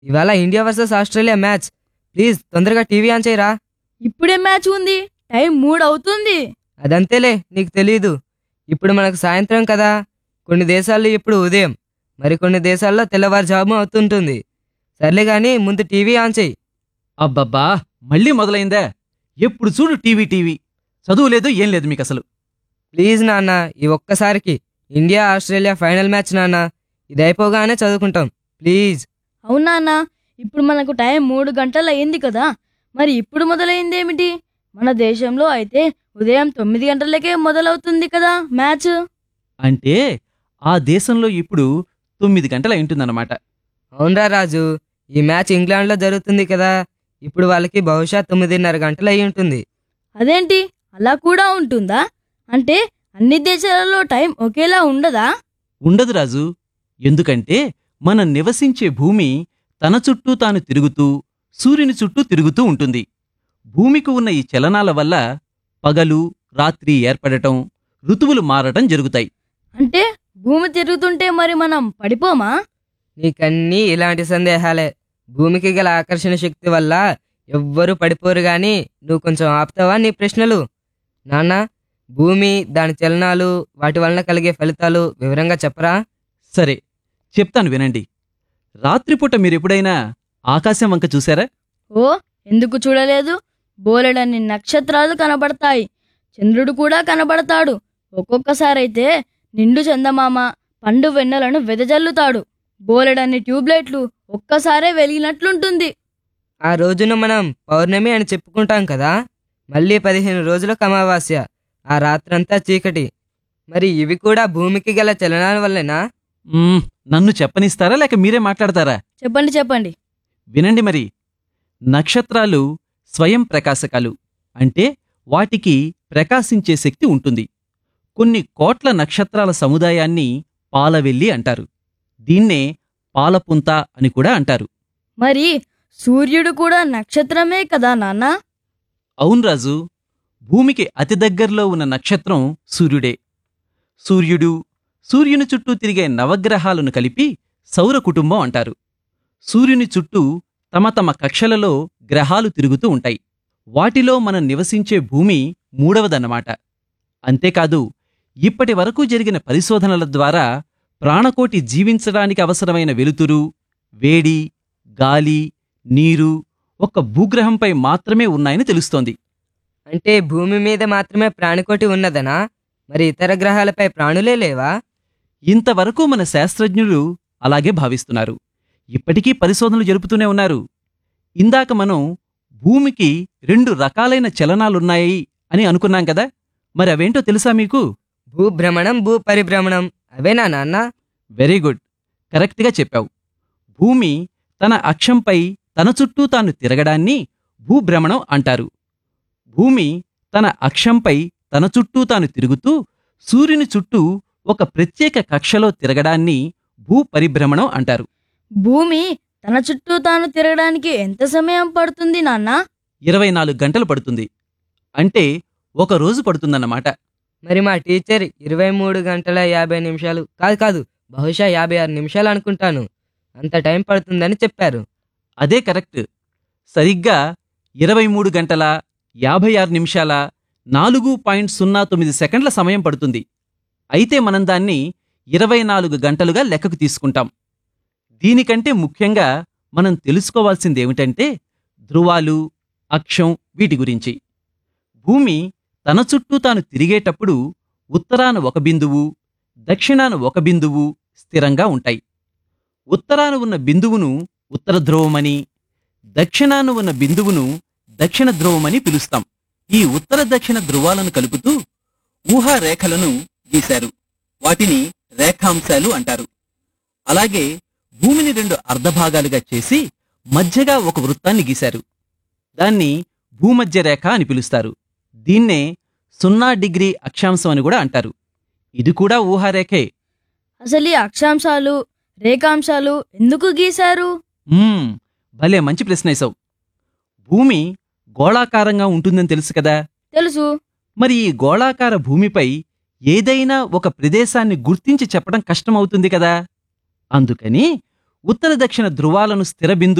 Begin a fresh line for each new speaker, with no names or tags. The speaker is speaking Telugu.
ఇవాళ India versus Australia match please తొందరగా టీవీ ఆన్ చేయరా
ఇప్పుడే మ్యాచ్ ఉంది టైం మూడు అవుతుంది
అదంతేలే నీకు తెలీదు ఇప్పుడు మనకు సాయంత్రం కదా కొన్ని దేశాల్లో ఇప్పుడు ఉదయం మరి కొన్ని దేశాల్లో తెల్లవారుజాము అవుతుంటుంది సర్లే కానీ ముందు టీవీ ఆన్ చేయి
అబ్బబ్బా మళ్ళీ మొదలైందా ఎప్పుడు చూడు టీవీ టీవీ చదువు లేదు ఏం లేదు మీకు అసలు
ప్లీజ్ నాన్న ఈ ఒక్కసారికి ఇండియా ఆస్ట్రేలియా ఫైనల్ మ్యాచ్ నాన్న ఇది అయిపోగానే చదువుకుంటాం ప్లీజ్
అవునా అన్న ఇప్పుడు మనకు టైం మూడు గంటలు అయింది కదా మరి ఇప్పుడు మొదలైందేమిటి మన దేశంలో అయితే ఉదయం తొమ్మిది గంటలకే మొదలవుతుంది కదా మ్యాచ్
అంటే ఆ దేశంలో ఇప్పుడు తొమ్మిది గంటలు అయింటుందన్నమాట
అవునరా రాజు ఈ మ్యాచ్ ఇంగ్లాండ్లో జరుగుతుంది కదా ఇప్పుడు వాళ్ళకి బహుశా తొమ్మిదిన్నర గంటలు అయి ఉంటుంది
అదేంటి అలా కూడా ఉంటుందా అంటే అన్ని దేశాలలో టైం ఒకేలా ఉండదా
ఉండదు రాజు ఎందుకంటే మనం నివసించే భూమి తన చుట్టూ తాను తిరుగుతూ సూర్యుని చుట్టూ తిరుగుతూ ఉంటుంది భూమికి ఉన్న ఈ చలనాల వల్ల పగలు రాత్రి ఏర్పడటం ఋతువులు మారటం జరుగుతాయి
అంటే భూమి తిరుగుతుంటే మరి మనం పడిపోమా
నీకన్నీ ఇలాంటి సందేహాలే భూమికి గల ఆకర్షణ శక్తి వల్ల ఎవ్వరూ పడిపోరు గాని నువ్వు కొంచెం ఆపుతావా నీ ప్రశ్నలు నాన్న భూమి దాని చలనాలు వాటి వలన కలిగే ఫలితాలు వివరంగా చెప్పరా
సరే చెప్తాను వినండి రాత్రిపూట మీరెప్పుడైనా ఆకాశం వంక చూశారా
ఓ ఎందుకు చూడలేదు బోలెడన్ని నక్షత్రాలు కనబడతాయి చంద్రుడు కూడా కనబడతాడు ఒక్కొక్కసారైతే నిండు చందమామ పండు వెన్నెలను వెదజల్లుతాడు బోలెడన్ని ట్యూబ్లైట్లు ఒక్కసారే వెలిగినట్లుంటుంది
ఆ రోజున మనం పౌర్ణమి అని చెప్పుకుంటాం కదా మళ్ళీ పదిహేను రోజులకు అమావాస్య ఆ రాత్రంతా చీకటి మరి ఇవి కూడా భూమికి గల చలనాల వల్లేనా
మ్మ్, నన్ను చెప్పనిస్తారా లేక మీరే మాట్లాడతారా
చెప్పండి చెప్పండి
వినండి మరి నక్షత్రాలు స్వయం ప్రకాశకాలు అంటే వాటికి ప్రకాశించే శక్తి ఉంటుంది కొన్ని కోట్ల నక్షత్రాల సముదాయాన్ని పాలవెల్లి అంటారు దీన్నే పాలపుంత అని కూడా అంటారు
మరి సూర్యుడు కూడా నక్షత్రమే కదా నాన్న
అవును రాజు భూమికి అతి దగ్గరలో ఉన్న నక్షత్రం సూర్యుడే సూర్యుడు సూర్యుని చుట్టూ తిరిగే నవగ్రహాలను కలిపి సౌర కుటుంబం అంటారు సూర్యుని చుట్టూ తమ తమ కక్షలలో గ్రహాలు తిరుగుతూ ఉంటాయి వాటిలో మనం నివసించే భూమి మూడవదన్నమాట అంతేకాదు ఇప్పటి వరకు జరిగిన పరిశోధనల ద్వారా ప్రాణకోటి జీవించడానికి అవసరమైన వెలుతురు వేడి గాలి నీరు ఒక్క భూగ్రహంపై మాత్రమే ఉన్నాయని తెలుస్తోంది
అంటే భూమి మీద మాత్రమే ప్రాణికోటి ఉన్నదనా మరి ఇతర గ్రహాలపై ప్రాణులే లేవా
ఇంతవరకు మన శాస్త్రజ్ఞులు అలాగే భావిస్తున్నారు ఇప్పటికీ పరిశోధనలు జరుపుతూనే ఉన్నారు ఇందాక మనం భూమికి రెండు రకాలైన చలనాలున్నాయి అని అనుకున్నాం కదా మరి అవేంటో తెలుసా మీకు
భూభ్రమణం భూ పరిభ్రమణం అవేనా నాన్న
వెరీ గుడ్ కరెక్ట్గా చెప్పావు భూమి తన అక్షంపై తన చుట్టూ తాను తిరగడాన్ని భూభ్రమణం అంటారు భూమి తన అక్షంపై తన చుట్టూ తాను తిరుగుతూ సూర్యుని చుట్టూ ఒక ప్రత్యేక కక్షలో తిరగడాన్ని భూపరిభ్రమణం అంటారు
భూమి తన చుట్టూ తాను తిరగడానికి ఎంత సమయం పడుతుంది నాన్న
ఇరవై నాలుగు గంటలు పడుతుంది అంటే ఒక రోజు పడుతుందన్నమాట
మరి మా టీచర్ ఇరవై మూడు గంటల యాభై నిమిషాలు కాదు కాదు బహుశా యాభై ఆరు నిమిషాలు అనుకుంటాను అంత టైం పడుతుందని చెప్పారు
అదే కరెక్ట్ సరిగ్గా ఇరవై మూడు గంటల యాభై ఆరు నిమిషాల నాలుగు పాయింట్ సున్నా తొమ్మిది సెకండ్ల సమయం పడుతుంది అయితే మనం దాన్ని ఇరవై నాలుగు గంటలుగా లెక్కకు తీసుకుంటాం దీనికంటే ముఖ్యంగా మనం తెలుసుకోవాల్సిందేమిటంటే ధృవాలు అక్షం వీటి గురించి భూమి తన చుట్టూ తాను తిరిగేటప్పుడు ఉత్తరాన ఒక బిందువు దక్షిణాన ఒక బిందువు స్థిరంగా ఉంటాయి ఉత్తరాన ఉన్న బిందువును ఉత్తర ధ్రువమని దక్షిణాన ఉన్న బిందువును దక్షిణ ధ్రువమని పిలుస్తాం ఈ ఉత్తర దక్షిణ ధ్రువాలను కలుపుతూ ఊహా రేఖలను గీశారు వాటిని రేఖాంశాలు అంటారు అలాగే భూమిని రెండు అర్ధభాగాలుగా చేసి మధ్యగా ఒక వృత్తాన్ని గీశారు దాన్ని భూమధ్య రేఖ అని పిలుస్తారు దీన్నే సున్నా డిగ్రీ అక్షాంశం అని కూడా అంటారు ఇది కూడా ఊహారేఖే
అసలు ఈ అక్షాంశాలు రేఖాంశాలు ఎందుకు గీశారు
మ్మ్, భలే మంచి ప్రశ్న వేశావు భూమి గోళాకారంగా ఉంటుందని తెలుసు కదా
తెలుసు
మరి ఈ గోళాకార భూమిపై ఏదైనా ఒక ప్రదేశాన్ని గుర్తించి చెప్పడం కష్టమవుతుంది కదా అందుకని ఉత్తర దక్షిణ ధృవాలను స్థిర బిందువులుగా